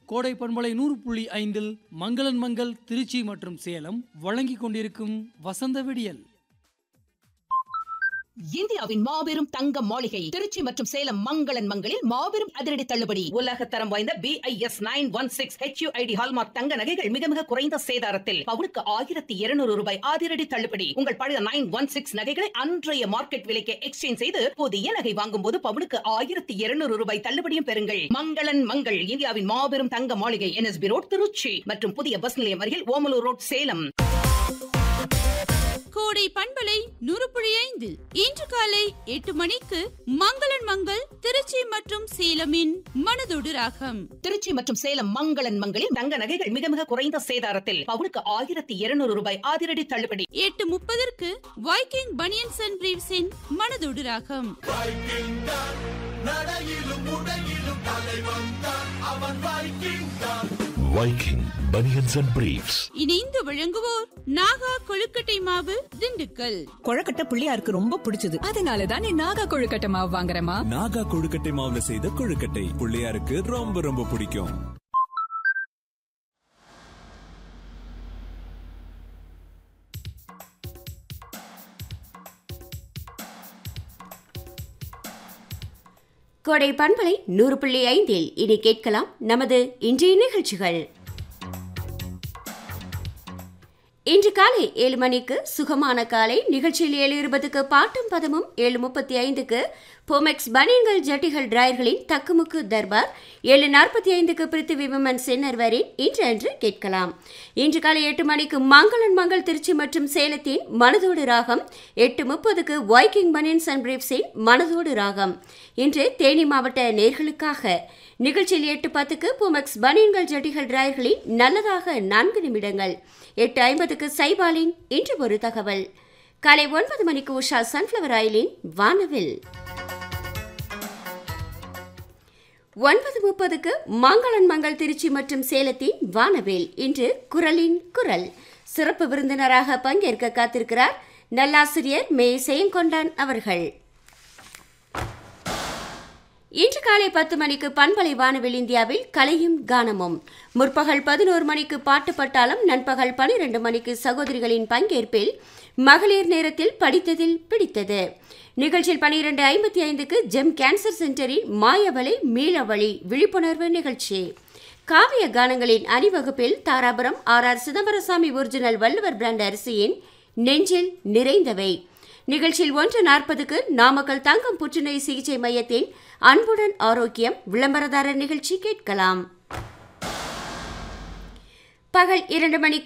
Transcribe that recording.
கோடை பண்பலை நூறு புள்ளி ஐந்தில் மங்களன் மங்கள் திருச்சி மற்றும் சேலம் வழங்கிக் கொண்டிருக்கும் வசந்த விடியல் இந்தியாவின் மாபெரும் தங்க மாளிகை திருச்சி மற்றும் சேலம் மங்களன் மங்களில் மாபெரும் அதிரடி தள்ளுபடி உலக தரம் வாய்ந்த B I S nine one six HUID hallmark தங்க நகைகள் மிக மிக குறைந்த சேதாரத்தில் பவுனுக்கு ஆயிரத்தி இருநூறு ரூபாய் அதிரடி தள்ளுபடி உங்கள் பழைய நைன் ஒன் சிக்ஸ் நகைகளை அன்றைய மார்க்கெட் விலைக்கு எக்ஸ்சேஞ்ச் செய்து புதிய நகை வாங்கும் போது பவுனுக்கு ஆயிரத்தி இருநூறு ரூபாய் தள்ளுபடியும் பெறுங்கள் மங்களன் மங்கள் இந்தியாவின் மாபெரும் தங்க மாளிகை என்எஸ்பி ரோட் திருச்சி மற்றும் புதிய பஸ் நிலையம் அருகில் ஓமலூர் ரோட் சேலம் கோடை பண்பலை நூறு புள்ளி ஐந்து இன்று காலை எட்டு மணிக்கு மங்களன் மங்கள் திருச்சி மற்றும் சேலமின் மனதொடு ராகம் திருச்சி மற்றும் சேலம் மங்களன் மங்களில் தங்க நகைகள் மிக மிக குறைந்த சேதாரத்தில் பவுனுக்கு ஆயிரத்தி இருநூறு ரூபாய் அதிரடி தள்ளுபடி எட்டு முப்பதற்கு வைக்கிங் பனியன்ஸ் அண்ட் பிரீவ்ஸின் மனதொடு ராகம் Viking Bunions and Briefs. இணைந்து வழங்குவோர் நாகா கொழுக்கட்டை மாவு திண்டுக்கல் கொழக்கட்டை பிள்ளையாருக்கு ரொம்ப பிடிச்சது அதனால தான் நீ நாகா கொழுக்கட்டை மாவு வாங்குறமா நாகா கொழுக்கட்டை மாவுல செய்த கொழுக்கட்டை பிள்ளையாருக்கு ரொம்ப ரொம்ப பிடிக்கும் கோடை பண்பலை நூறு புள்ளி ஐந்தில் இனி கேட்கலாம் நமது இன்றைய நிகழ்ச்சிகள் இன்று காலை ஏழு மணிக்கு சுகமான காலை நிகழ்ச்சியில் ஏழு இருபதுக்கு பாட்டும் பதமும் ஏழு முப்பத்தி ஐந்துக்கு போமெக்ஸ் பனியன்கள் ஜட்டிகள் டிராயர்களின் தக்குமுக்கு தர்பார் ஏழு நாற்பத்தி ஐந்துக்கு பிருத்திவி விமன் சென்னர்வரின் இன்று அன்று கேட்கலாம் இன்று காலை எட்டு மணிக்கு மங்களன் மங்கள் திருச்சி மற்றும் சேலத்தின் மனதோடு ராகம் எட்டு முப்பதுக்கு வைக்கிங் பனியன்ஸ் அண்ட் பிரீப்ஸின் மனதோடு ராகம் இன்று தேனி மாவட்ட நேர்களுக்காக நிகழ்ச்சியில் எட்டு பத்துக்கு புமெக்ஸ் பனியன்கள் ஜட்டிகள் டிராயர்களின் நல்லதாக நான்கு நிமிடங்கள் எட்டு ஐம்பதுக்கு சைபாலின் இன்று ஒரு தகவல் காலை ஒன்பது மணிக்கு உஷா சன்ஃப்ளவர் ஆயிலின் வானவில் ஒன்பது முப்பதுக்கு மங்களன் மங்கள் திருச்சி மற்றும் சேலத்தின் வானவேல் இன்று குரலின் குரல் சிறப்பு விருந்தினராக பங்கேற்க காத்திருக்கிறார் நல்லாசிரியர் மே செயங்கொண்டான் அவர்கள் இன்று காலை பத்து மணிக்கு பண்பலை வானவில் இந்தியாவில் கலையும் கானமும் முற்பகல் பதினோரு மணிக்கு பாட்டு பட்டாளம் நண்பகல் பனிரெண்டு மணிக்கு சகோதரிகளின் பங்கேற்பில் மகளிர் நேரத்தில் படித்ததில் பிடித்தது நிகழ்ச்சியில் பனிரெண்டு ஐம்பத்தி ஐந்துக்கு ஜெம் கேன்சர் சென்டரின் மாயவலை மீளவழி விழிப்புணர்வு நிகழ்ச்சி காவிய கானங்களின் அணிவகுப்பில் Dharapuram R R Chidambarasamy original Valluvar brand அரிசியின் நெஞ்சில் நிறைந்தவை நிகழ்ச்சியில் ஒன்று நாற்பதுக்கு நாமக்கல் தங்கம் புற்றுநோய் சிகிச்சை மையத்தின் அன்புடன் ஆரோக்கியம் விளம்பரதாரர் நிகழ்ச்சி கேட்கலாம் பகல் இரண்டு மணிக்கு